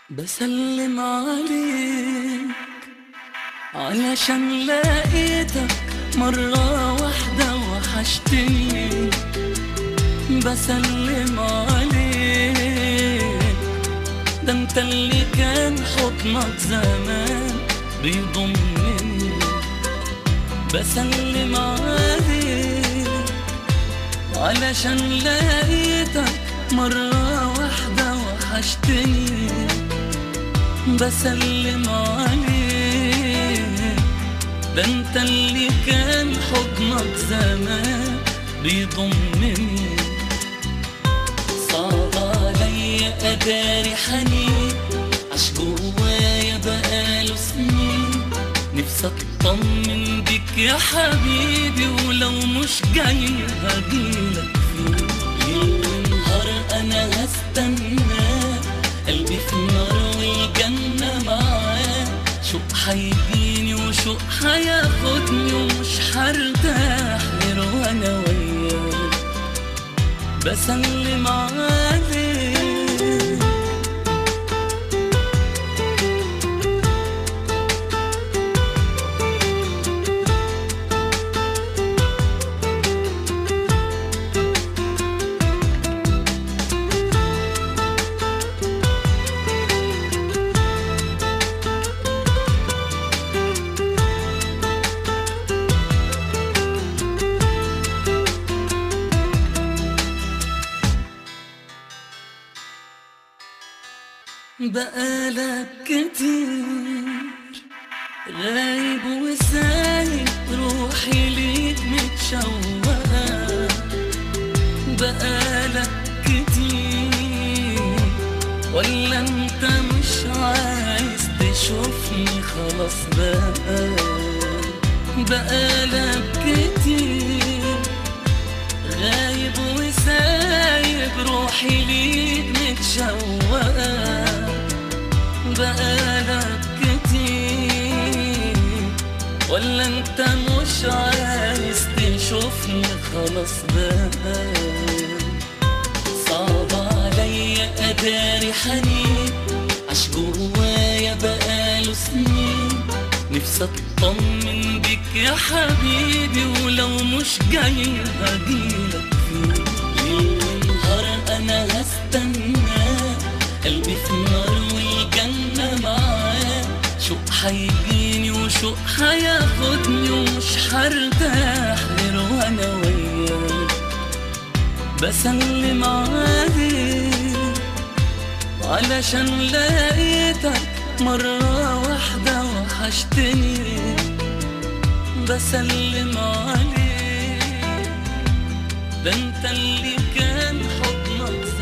بسلم عليك علشان لقيتك مرة واحدة وحشتني بسلم عليك ده انت اللي كان حضنك زمان بيضمني بسلم عليك علشان لقيتك مرة واحدة وحشتني بسلم عليك ده انت اللي كان حضنك زمان بيضمني صعب عليا اداري حنين عش جوايا بقاله سنين نفسي اطمن بيك يا حبيبي ولو مش جاي هجيلك فيه ليل ونهار انا هستناك قلبي في النار والجنة معاه شوق هيجيني وشوق هياخدني ومش هرتاح غير وانا وياك بسلم عليك بقالك كتير غايب وسايب روحي ليك متشوقة بقالك كتير ولا انت مش عايز تشوفني خلاص بقى بقالك كتير غايب وسايب روحي ليك متشوقة بقالك كتير ولا انت مش عايز تشوفني خلاص بقى صعب عليا اداري حنين عش جوايا بقاله سنين نفسي اطمن بيك يا حبيبي ولو مش جاي هجيلك فيه ليل ونهار انا هستناك قلبي في النار والجنة معاه شوق هيجيني وشوق هياخدني ومش هرتاح غير وانا وياك بسلم عليك علشان لقيتك مرة واحدة وحشتني بسلم عليك ده انت اللي كان حضنك